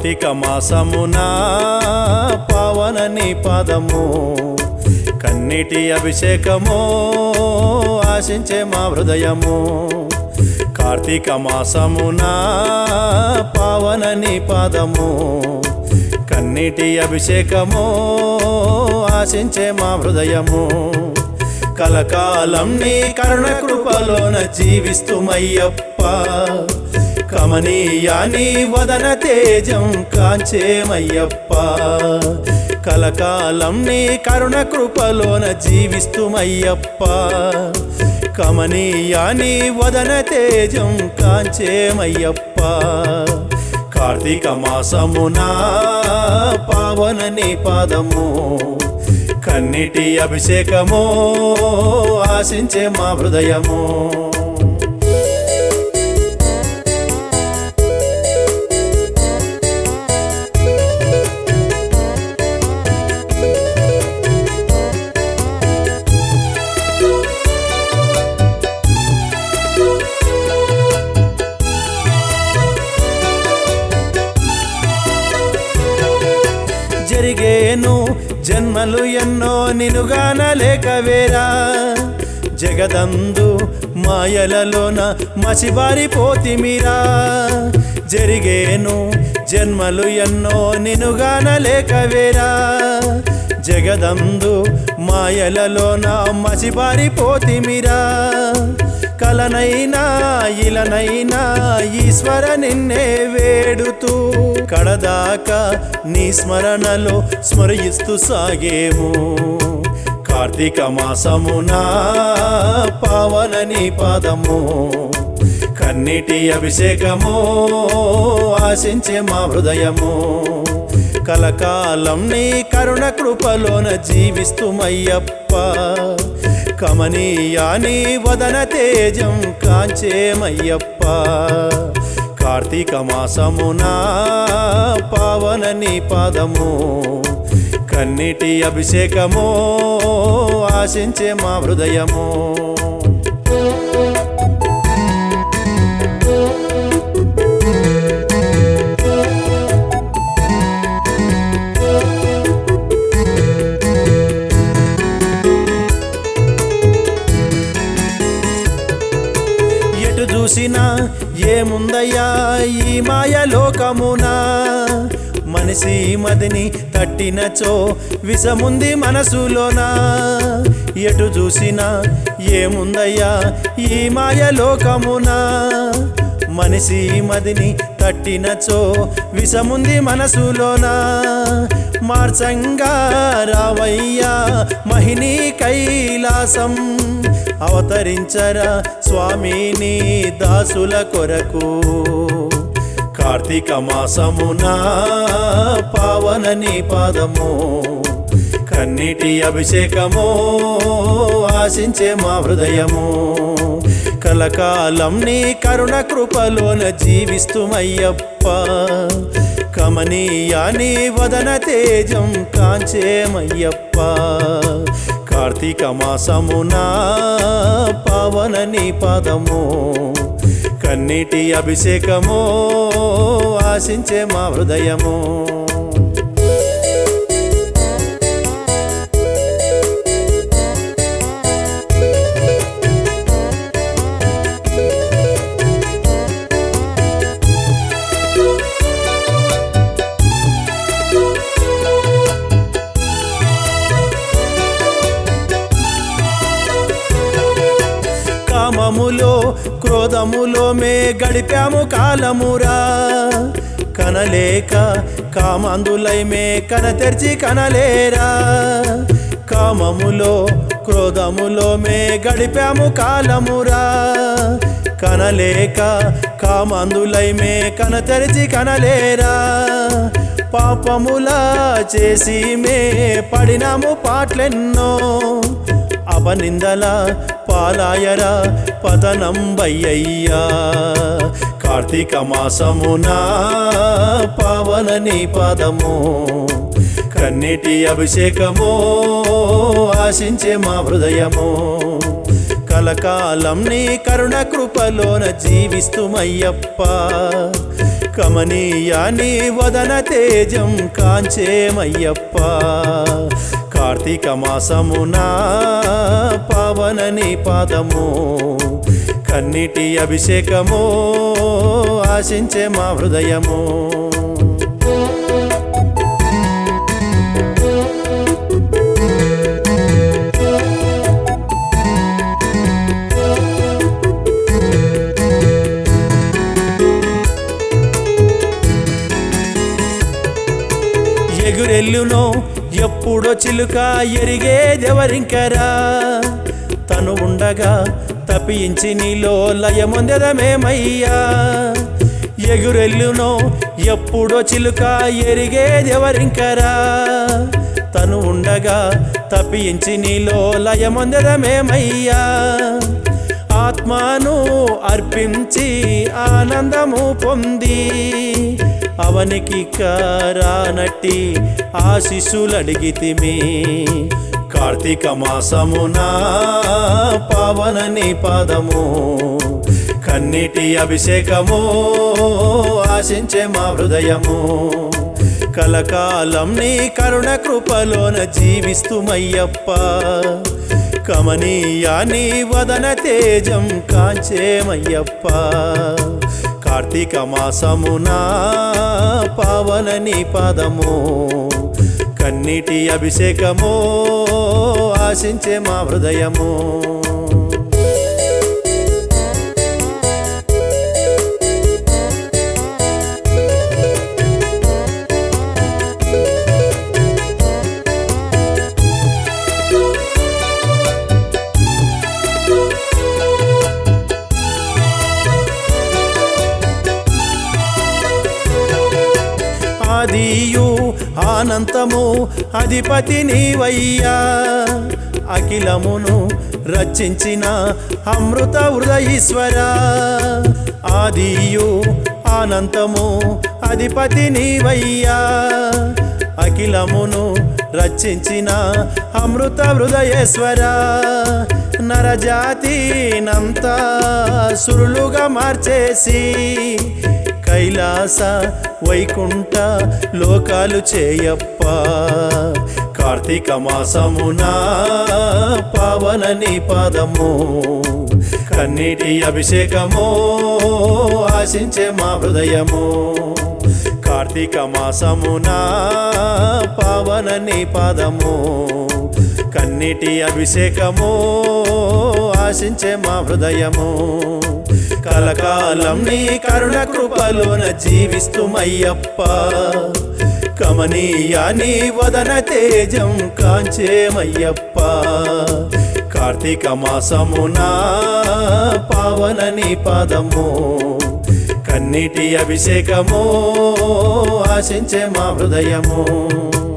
కార్తీక మాసమున పావన నీ పాదము కన్నీటి అభిషేకము ఆశించే మా హృదయము కార్తీక మాసమున పావన నీ పాదము కన్నీటి అభిషేకము ఆశించే మా హృదయము కలకాలం నీ కరుణ కృపలోన జీవిస్తుమయ్యప్ప కమనీయాని వదన తేజం కాంచేమయ్యప్ప కలకాలం నీ కరుణ కృపలోన జీవిస్తుమయ్యప్ప కమనీయాని వదన తేజం కాంచేమయ్యప్ప కార్తీక మాసమున పావన నీ పాదము కన్నిటి అభిషేకము ఆశించే మా హృదయము జరిగేను జన్మలు ఎన్నో నినుగానలేక వేరా జగదందు మాయలలోన మసిబారిపోతిమిరా జరిగేను జన్మలు ఎన్నో నినుగానలేక వేరా జగదందు మాయలలోన మసిబారిపోతిమిరా కలనైనా ఇలనైనా ఈశ్వర నిన్నే వేడుతూ కడదాకా నీ స్మరణలో స్మరిస్తూ సాగేము కార్తీక మాసమున పావన నీ పాదము కన్నీటి అభిషేకము ఆశించే మా హృదయము కలకాలం నీ కరుణ కృపలోన జీవిస్తుమయ్యప్ప కమనీయాని వదన తేజం కాంచేమయ్యప్ప కార్తీక మాసమున పావన నీ పాదము కన్నీటి అభిషేకము ఆశించే మా హృదయము ఎటు చూసినా ఏముందయ్యా ఈ మాయ లోకమునా మనిషి మదిని తట్టినచో విషముంది మనసులోనా ఎటు చూసినా ఏముందయ్యా ఈ మాయ లోకమునా మనిషి మదిని తట్టినచో విషముంది మనసులోనా మార్చంగా రావయ్యా మహిని కైలాసం అవతరించరా స్వామిని దాసుల కొరకు కార్తీక మాసమున పావన నీ పాదము కన్నీటి అభిషేకము ఆశించే మా హృదయము కలకాలం నీ కరుణ కృపలోన జీవిస్తుమయ్యప్ప కమనీయాని వదన తేజం కాంచేమయ్యప్ప కార్తీక మాసమున పావన నీ పాదము కన్నీటి అభిషేకము ఆశించే మా హృదయము కామములో క్రోధములో మే గడిపాము కాలమురా కనలేక కామందులై మే కన తెరిచి కనలేరా కామములో క్రోధములో మే గడిపాము కాలమురా కనలేక కామందులై మే కన తెరిచి కనలేరా పాపములా చేసి మే పడినాము పాటలెన్నో అపనిందల పాలాయరా పతనంబయ్యయ్యా కార్తీక మాసమున పావన నీ పాదము కన్నీటి అభిషేకము ఆశించే మా హృదయము కలకాలం నీ కరుణ కృపలోన జీవిస్తుమయ్యప్ప కమనీయాని వదన తేజం కాంచేమయ్యప్ప కార్తీక మాసమున పావనని పాదము కన్నిటి అభిషేకము ఆశించే మా హృదయము ఎగురెల్లునో ఎప్పుడో చిలుక ఎరిగేదెవరింకరా తను ఉండగా తప్పించి నీలో లయమొందెదమేమయ్యా ఎగురెల్లునో ఎప్పుడో చిలుక ఎరిగేదెవరింకరా తను ఉండగా తప్పించి నీలో లయమొందెదమేమయ్యా ఆత్మను అర్పించి ఆనందము పొంది అవనికి కారానట్టి ఆశిస్సులడిగితిమి కార్తీక మాసమున పావనని పాదము కన్నిటి అభిషేకము ఆశించే మా హృదయము కలకాలం నీ కరుణ కృపలోన జీవిస్తుమయ్యప్ప కమనీయాని వదన తేజం కాంచేమయ్యప్ప కార్తీక మాసమున పావనని పాదము కన్నిటి అభిషేకము ఆశించే మా హృదయము ఆదియు ఆనంతము అధిపతి నీవయ్యా అఖిలమును రచించిన అమృత హృదయీశ్వర ఆదియు ఆనంతము అధిపతి నీవయ్యా అఖిలమును రచించిన అమృత హృదయేశ్వర నరజాతినంతా సురులుగా మార్చేసి కైలాస వైకుంఠ లోకాలు చేయప్ప కార్తీక మాసమున పావనని పాదము కన్నీటి అభిషేకము ఆశించే మా హృదయము కార్తీక మాసమున పావనని పాదము కన్నీటి అభిషేకము ఆశించే మా హృదయము కలకాలం నీ కరుణ కృపలోన జీవిస్తుమయ్యప్ప కమనీయాని వదన తేజం కాంచేమయ్యప్ప కార్తీక మాసమున పావనని పాదము కన్నీటి అభిషేకము ఆశించే మా హృదయము